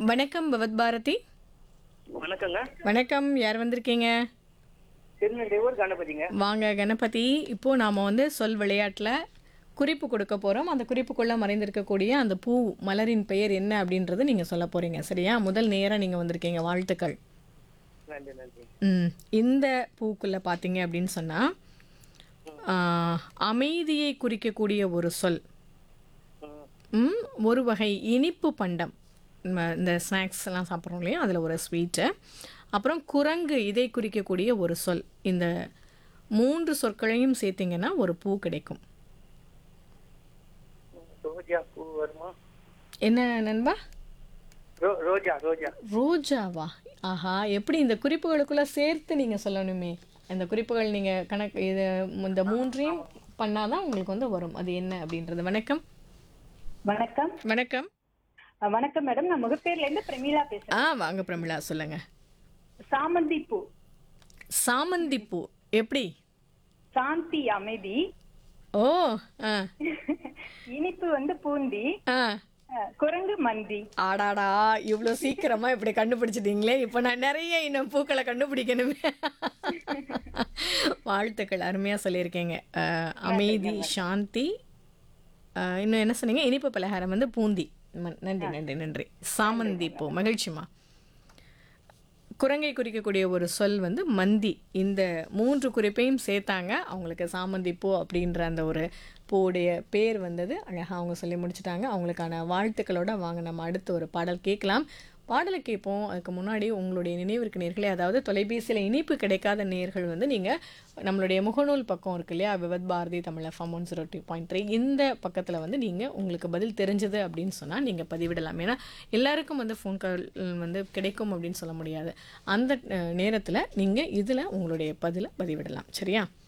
வணக்கம் பவத் பாரதி வணக்கங்க வணக்கம் யார் வந்திருக்கீங்க திருநெல்வேலூர் கணபதிங்க வாங்க கணபதி இப்போ நாம வந்து சொல் விளையாட்டில் குறிப்பு கொடுக்க போகிறோம் அந்த குறிப்புக்குள்ளே மறைந்திருக்கக்கூடிய அந்த பூ மலரின் பெயர் என்ன அப்படின்றது நீங்கள் சொல்ல போகிறீங்க சரியா முதல் நேராக நீங்கள் வந்திருக்கீங்க வாழ்த்துக்கள் நன்றி நன்றி ம் இந்த பூக்குள்ளே பார்த்தீங்க அப்படின்னு சொன்னால் அமைதியை குறிக்கக்கூடிய ஒரு சொல் ம், ம் ஒரு வகை இனிப்பு பண்டம் நம்ம இந்த ஸ்நாக்ஸ் எல்லாம் சாப்பிட்றோம் இல்லையா அதில் ஒரு ஸ்வீட்டு அப்புறம் குரங்கு இதை குறிக்கக்கூடிய ஒரு சொல் இந்த மூன்று சொற்களையும் சேர்த்தீங்கன்னா ஒரு பூ கிடைக்கும் ரோஜா பூ வருமா என்ன நண்பா ரோ ரோஜா ரோஜா ரோஜாவா ஆஹா எப்படி இந்த குறிப்புகளுக்குள்ள சேர்த்து நீங்கள் சொல்லணுமே இந்த குறிப்புகள் நீங்கள் கணக்கு இது இந்த மூன்றையும் பண்ணாதான் உங்களுக்கு வந்து வரும் அது என்ன அப்படின்றது வணக்கம் வணக்கம் வணக்கம் அஹ் வணக்கம் மேடம் நான் முகப்பேர்ல இருந்து பிரமீளா பேசுறேன் ஆ வாங்க பிரமிளா சொல்லுங்க சாமந்தி பூ சாமந்தி பூ எப்படி சாந்தி அமைதி ஓ ஆ இனிப்பு வந்து பூந்தி ஆ அஹ் குரங்கு மந்தி ஆடாடா இவ்வளோ சீக்கிரமா இப்படி கண்டுபிடிச்சிட்டீங்களே இப்போ நான் நிறைய இன்னும் பூக்களை கண்டுபிடிக்கணுமே வாழ்த்துக்கள் அருமையா சொல்லியிருக்கீங்க அஹ், அமைதி சாந்தி அஹ், இன்னும் என்ன சொன்னீங்க இனிப்பு பலகாரம் வந்து பூந்தி ம- நன்றி நன்றி நன்றி சாமந்தி பூ மகிழ்ச்சிமா குரங்கை குறிக்கக்கூடிய ஒரு சொல் வந்து மந்தி இந்த மூன்று குறிப்பையும் சேர்த்தாங்க அவங்களுக்கு சாமந்தி பூ அப்படின்ற அந்த ஒரு பூவுடைய பேர் வந்தது அழகாக அவங்க சொல்லி முடிச்சிட்டாங்க அவங்களுக்கான வாழ்த்துக்களோட வாங்க நம்ம அடுத்து ஒரு பாடல் கேட்கலாம் பாடலை கேட்போம் அதுக்கு முன்னாடி உங்களுடைய நினைவிற்கு நேர்களே அதாவது தொலைபேசியில் இனிப்பு கிடைக்காத நேர்கள் வந்து நீங்கள் நம்மளுடைய முகநூல் பக்கம் இருக்கு இல்லையா Vividh Bharati Tamil FM one zero two point three இந்த பக்கத்தில் வந்து நீங்கள் உங்களுக்கு பதில் தெரிஞ்சது அப்படின்னு சொன்னால் நீங்கள் பதிவிடலாம் ஏன்னா எல்லாருக்கும் வந்து ஃபோன் கால் வந்து கிடைக்கும் அப்படின்னு சொல்ல முடியாது அந்த நேரத்தில் நீங்கள் இதில் உங்களுடைய பதிலை பதிவிடலாம் சரியா